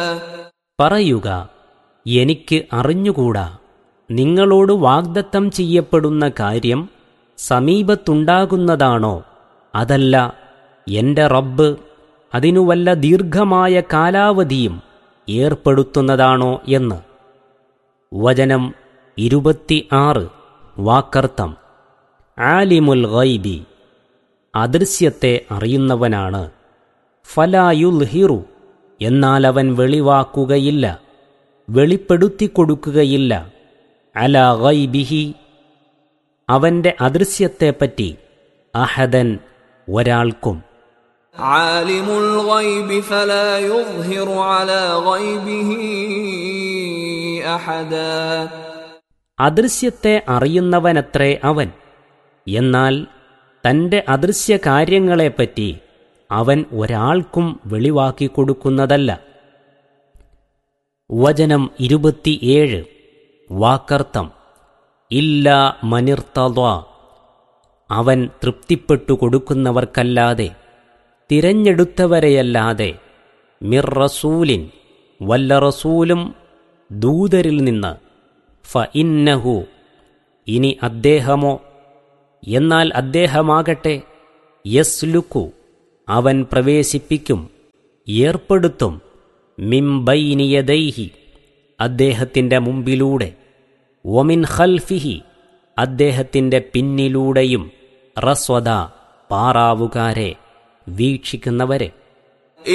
പറയുക എനിക്ക് അറിഞ്ഞുകൂടാ നിങ്ങളോട് വാഗ്ദത്തം ചെയ്യപ്പെടുന്ന കാര്യം സമീപത്തുണ്ടാകുന്നതാണോ അതല്ല എന്റെ റബ്ബ് അതിനു വല്ല ദീർഘമായ കാലാവധിയും ഏർപ്പെടുത്തുന്നതാണോ എന്ന് വചനം ഇരുപത്തി ആറ് വാക്കർത്ഥം ആലിമുൽ ഗൈബി അദൃശ്യത്തെ അറിയുന്നവനാണ് ഫലായുൽഹിറു എന്നാൽ അവൻ വെളിവാക്കുകയില്ല വെളിപ്പെടുത്തിക്കൊടുക്കുകയില്ല അല ഗൈബിഹി അവന്റെ അദൃശ്യത്തെപ്പറ്റി അഹദൻ ഒരാൾക്കും عالم الغيب فلا يظهر على غيبه احدا അദൃശ്യത്തെ അറിയുന്നവനത്രേ അവൻ എന്നാൽ തന്റെ അദൃശ്യ കാര്യങ്ങളെപ്പറ്റി അവൻ ഒരാൾക്കും വെളിവാക്കി കൊടുക്കുന്നതല്ല വചനം ഇരുപത്തിയേഴ് വാക്കർത്ഥം ഇല്ല മനിർത്തത അവൻ തൃപ്തിപ്പെട്ടു കൊടുക്കുന്നവർക്കല്ലാതെ തിരഞ്ഞെടുത്തവരെയല്ലാതെ മിർ റസൂലിൻ വല്ല റസൂലും ദൂതരിൽ നിന്ന് ഫ ഇന്നഹു ഇനി അദ്ദേഹമോ എന്നാൽ അദ്ദേഹമാകട്ടെ യസ്ലുക്കു അവൻ പ്രവേശിപ്പിക്കും ഏർപ്പെടുത്തും മിംബൈനിയദൈഹി അദ്ദേഹത്തിൻ്റെ മുമ്പിലൂടെ ഒമിൻ ഖൽഫിഹി അദ്ദേഹത്തിൻ്റെ പിന്നിലൂടെയും റസ്വദ പാറാവുകാരെ വീക്ഷിക്കുന്നവരെ